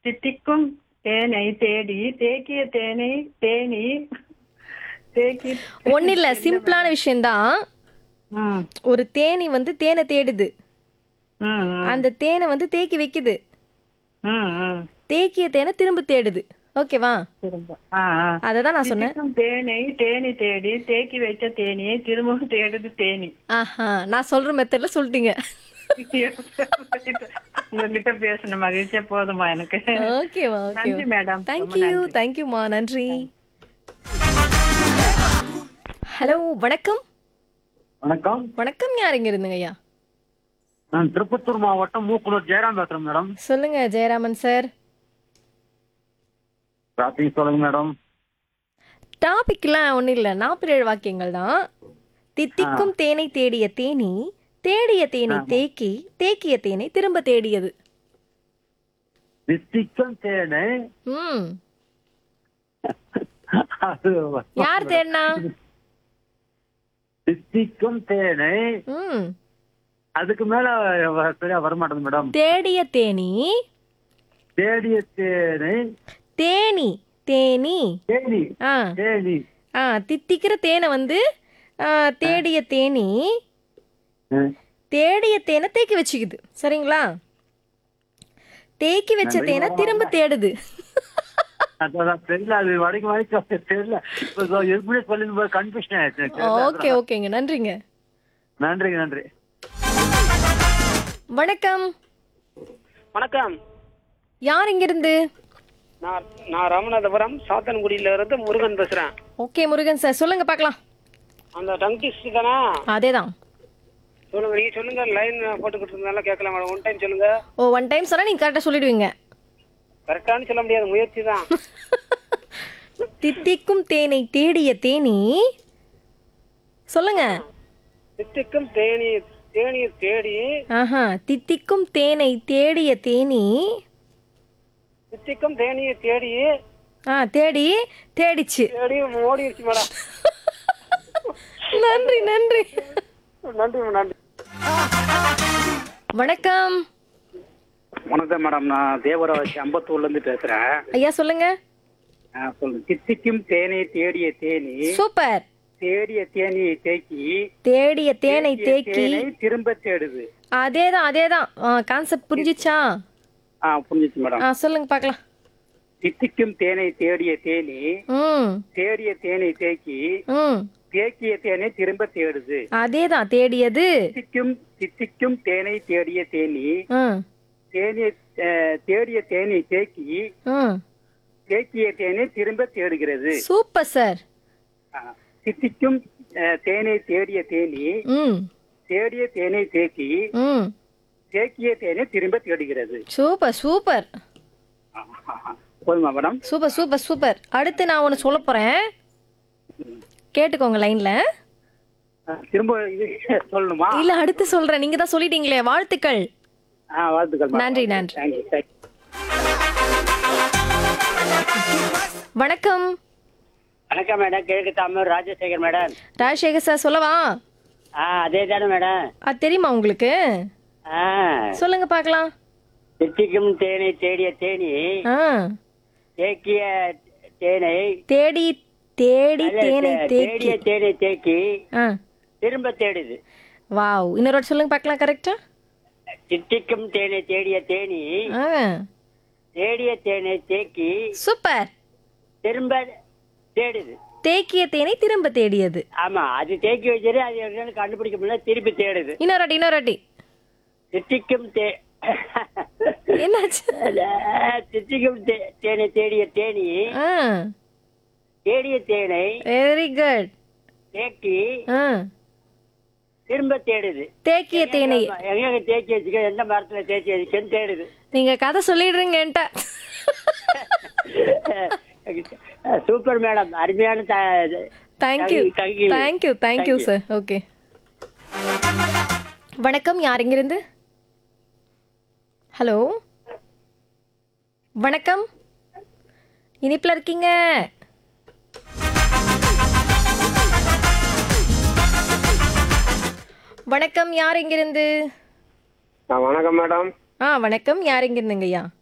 தித்திக்கும் தேனை தேடி தேக்கிய தேனை தேனி தேக்கி ஒன்றும் இல்லை சிம்பிளான விஷயம்தான் ம், ஒரு தேனி வந்து தேனை தேடுது ம், ம், அந்த தேனை வந்து தேக்கி வைக்குது ம், ம். தேக்கிய தேனை திரும்ப தேடுது ஓகேவா திரும்ப ஆ, ஆ. அதை தான் நான் சொன்னேன் தித்திக்கும் தேனை தேனி தேடி தேக்கி வைத்த தேனியை திரும்பவும் தேடுது தேனி ஆஹா நான் சொல்ற மெத்தட்ல சொல்லிட்டீங்க உங்ககிட்ட பேசின மகிழ்ச்சியா போதுமா எனக்கு ஓகேவா ஓகே நன்றி மேடம் தேங்க்யூ தேங்க்யூமா நன்றி ஹலோ வணக்கம் வணக்கம் வணக்கம் யார் இங்க இருந்துங்க ஐயா நான் திருப்பத்தூர் மாவட்டம் மூக்குனூர் ஜெயராம் பேசுறேன் மேடம் சொல்லுங்க ஜெயராமன் சார் ராத்திரி சொல்லுங்க மேடம் டாபிக்லாம் ஒன்றும் இல்லை நாற்பது ஏழு வாக்கியங்கள் தான் தித்திக்கும் தேனை தேடிய தேனி தேடிய தேனை தேக்கி தேக்கிய தேனை திரும்ப தேடியது தித்திக்கும் தேனு ம் அது யார் தேடினா தித்திக்கும் தேனு ம் அதுக்கு மேல வ- சரியா வரமாட்டேங்குது மேடம் தேடிய தேனி தேடிய தேனு தேனி தேனி தேனி ஆ தேனி ஆ தித்திக்கிற தேனை வந்து ஆ, தேடிய தேனி ம். தேடிய தேனை தேக்கி வச்சுக்குது சரிங்களா தேக்கி வச்ச தேனை திரும்ப தேடுது அதான் தெரியல அது வரைக்கும் வரைக்கும் தெரியல இப்போ எப்படி சொல்லி கன்ஃபியூஷன் ஆயிடுச்சு எனக்கு தெரியல. ஓகே ஓகேங்க நன்றிங்க நன்றிங்க நன்றி வணக்கம் வணக்கம் யார் இங்கிருந்து நான் நான் ராமநாதபுரம் சாத்தன்குடியில இருந்து முருகன் பேசுறேன் ஓகே முருகன் சார் சொல்லுங்க பார்க்கலாம் அந்த டங்கிஸ் தானே அதேதான் சொல்லுங்க நீங்க சொல்லுங்க லைன் போட்டுக்கிட்டு இருந்தாலும் கேட்கலாம் மேடம் ஒன் டைம் சொல்லுங்க ஓ ஒன் டைம் சொன்னா நீங்க கரெக்டாக சொல்லிடுவீங்க கரெக்டானு சொல்ல முடியாது முயற்சி தான் தித்திக்கும் தேனை தேடிய தேனி சொல்லுங்க தித்திக்கும் தேனி தேனியை தேடி ஆஹா தித்திக்கும் தேனை தேடிய தேனி தித்திக்கும் தேனியை தேடி ஆ தேடி தேடிச்சு தேடி ஓடிடுச்சு மேடம் நன்றி நன்றி நன்றி நன்றி வணக்கம் வணக்கம் மேடம் நான் தேவராஜ் அம்பத்தூர்ல இருந்து பேசுறேன் ஐயா சொல்லுங்க சொல்லுங்க தித்திக்கும் தேனை தேடிய தேனி சூப்பர் தேடிய தேனியை தேக்கி தேடிய தேனை தேக்கி தேனை திரும்ப தேடுது அதேதான் அதேதான் கான்செப்ட் புரிஞ்சிச்சா ஆ புரிஞ்சிச்சு மேடம் ஆ சொல்லுங்க பார்க்கலாம் தித்திக்கும் தேனை தேடிய தேனி ம் தேடிய தேனை தேக்கி ம் தேக்கிய தேனை திரும்ப தேடுது அதேதான் தேடியது தித்திக்கும் தித்திக்கும் தேனை தேடிய தேனி ம் தேனிய அஹ், தேடிய தேனை தேக்கி ம் தேக்கிய தேனை திரும்ப தேடுகிறது சூப்பர் சார் ஆ, தித்திக்கும் அஹ், தேனை தேடிய தேனி ம் தேடிய தேனை தேக்கி ம் தேக்கிய தேனை திரும்ப தேடுகிறது சூப்பர் சூப்பர் போதுமா மேடம் சூப்பர் சூப்பர் சூப்பர் அடுத்து நான் ஒன்று சொல்ல போகிறேன் கேட்டுக்கோங்க லைனில் ஆ, திரும்ப இது சொல்லணுமா இல்லை அடுத்து சொல்கிறேன் நீங்கள் தான் சொல்லிட்டீங்களே வாழ்த்துக்கள் ஆ வாழ்த்துக்கள் madam. நன்றி, நன்றி. Thank you, thank you. வணக்கம் வணக்கம் மேடம் கிழக்கு தாமூர் ராஜசேகர் மேடம் ராஜசேகர் சார் சொல்லவா ஆ அதே தானே மேடம் அது தெரியுமா உங்களுக்கு ஆ சொல்லுங்க பார்க்கலாம் தித்திக்கும் தேனை தேடிய தேனி ஆ தேக்கிய தேனை தேடி தேடி அல்ல, தேனை தே- தேக்கி தேடிய தேனை தேக்கி ஆ திரும்ப தேடுது வாவ் இன்னொரு வாட்டி சொல்லுங்க பார்க்கலாம் கரெக்டா தித்திக்கும் தேனை தேடிய தேனி ஆ தேடிய தேனை தேக்கி சூப்பர் திரும்ப தேடுது தேக்கிய தேனை திரும்ப தேடியது ஆமா அது தேக்கி வச்சிரு அது என்னன்னு கண்டுபிடிக்க முடியல திருப்பி தேடுது இன்னொரு வாட்டி இன்னொரு வாட்டி தித்திக்கும் தே என்னாச்சு தித்திக்கும் தே- தேனை தேடிய தேனி ஆ தேடிய தேனை வெரி குட் தேக்கி ஆ திரும்ப தேடுது தேக்கிய தேனை எங்க தேக்கி வச்சுக்க எந்த மரத்துல தேக்கி வச்சுக்கன்னு தேடுது நீங்க கதை சொல்லிடுறீங்க என்கிட்ட சூப்பர் மேடம் அருமையான த- thank you Thank you. Thank you thank you sir okay வணக்கம் யார் இங்கிருந்து ஹலோ வணக்கம் இனிப்பில் இருக்கீங்க வணக்கம் யார் இங்கிருந்து ஆ, வணக்கம் மேடம் ஆ வணக்கம் யார் இங்கிருந்துங்க ஐயா